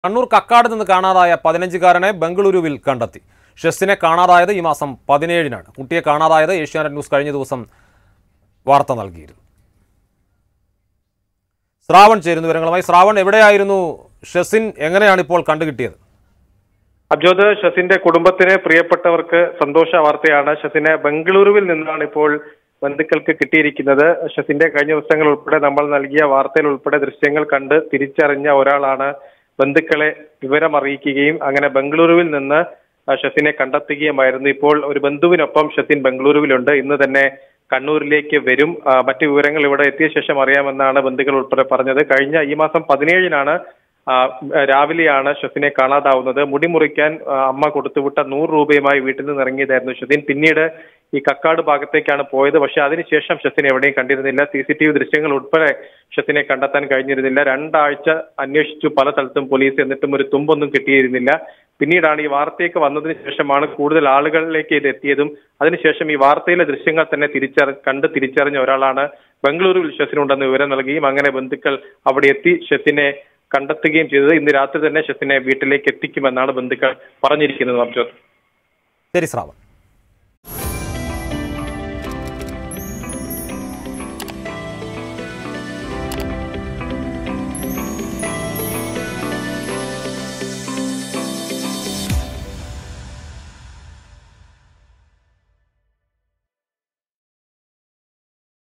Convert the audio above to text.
കണ്ണൂർ കക്കാട് നിന്ന് കാണാതായ പതിനഞ്ചുകാരനെ ബംഗളൂരുവിൽ കണ്ടെത്തി ഷെസ്സിനെ കാണാതായത് ഈ മാസം പതിനേഴിനാണ് കുട്ടിയെ കാണാതായത് ഏഷ്യാനെറ്റ് ന്യൂസ് കഴിഞ്ഞ ദിവസം വാർത്ത നൽകിയിരുന്നു ശ്രാവൺ ചേരുന്നു വിവരങ്ങളുമായി ശ്രാവൺ എവിടെയായിരുന്നു ഷെസിൻ എങ്ങനെയാണ് ഇപ്പോൾ കണ്ടുകിട്ടിയത് അബ്ജോദ് ഷസിന്റെ കുടുംബത്തിന് പ്രിയപ്പെട്ടവർക്ക് സന്തോഷ വാർത്തയാണ് ഷസിനെ ബംഗളൂരുവിൽ നിന്നാണ് ഇപ്പോൾ ബന്ധുക്കൾക്ക് കിട്ടിയിരിക്കുന്നത് ഷസിന്റെ കഴിഞ്ഞ ദിവസങ്ങൾ ഉൾപ്പെടെ നമ്മൾ നൽകിയ വാർത്തയിൽ ഉൾപ്പെടെ ദൃശ്യങ്ങൾ കണ്ട് തിരിച്ചറിഞ്ഞ ഒരാളാണ് ബന്ധുക്കളെ വിവരം അറിയിക്കുകയും അങ്ങനെ ബംഗളൂരുവിൽ നിന്ന് ആ, ഷസിനെ കണ്ടെത്തുകയുമായിരുന്നു ഇപ്പോൾ ഒരു ബന്ധുവിനൊപ്പം ഷസിൻ ബംഗളൂരുവിലുണ്ട് ഇന്ന് തന്നെ കണ്ണൂരിലേക്ക് വരും ആ, മറ്റു വിവരങ്ങൾ ഇവിടെ എത്തിയ ശേഷം അറിയാമെന്നാണ് ബന്ധുക്കൾ ഉൾപ്പെടെ പറഞ്ഞത് കഴിഞ്ഞ ഈ മാസം പതിനേഴിനാണ് ആ, രാവിലെയാണ് ഷഫിനെ കാണാതാവുന്നത് മുടി മുറിക്കാൻ ആ, അമ്മ കൊടുത്തുവിട്ട നൂറ് രൂപയുമായി വീട്ടിൽ നിന്ന് ഇറങ്ങിയതായിരുന്നു ഷഫീൻ പിന്നീട് ഈ കക്കാട് ഭാഗത്തേക്കാണ് പോയത് പക്ഷെ അതിനുശേഷം ഷഫിനെ എവിടെയും കണ്ടിരുന്നില്ല സി സി ടി വി ദൃശ്യങ്ങൾ ഉൾപ്പെടെ ഷഫിനെ കണ്ടെത്താൻ കഴിഞ്ഞിരുന്നില്ല രണ്ടാഴ്ച അന്വേഷിച്ചു പല സ്ഥലത്തും പോലീസ് എന്നിട്ടും ഒരു തുമ്പൊന്നും കിട്ടിയിരുന്നില്ല പിന്നീടാണ് ഈ വാർത്തയൊക്കെ വന്നതിന് ശേഷമാണ് കൂടുതൽ ആളുകളിലേക്ക് ഇത് എത്തിയതും അതിനുശേഷം ഈ വാർത്തയിലെ ദൃശ്യങ്ങൾ തന്നെ തിരിച്ചറി കണ്ട് തിരിച്ചറിഞ്ഞ ഒരാളാണ് ബംഗളൂരുവിൽ ഷെസിനുണ്ടെന്ന് വിവരം നൽകുകയും അങ്ങനെ ബന്ധുക്കൾ അവിടെ എത്തി ഷെസിനെ കണ്ടെത്തുകയും ചെയ്തത് ഇന്ന് രാത്രി തന്നെ ഷെസിനെ വീട്ടിലേക്ക് എത്തിക്കുമെന്നാണ് ബന്ധുക്കൾ പറഞ്ഞിരിക്കുന്നത് അബ്ജോത് ശരി ശ്രാവൺ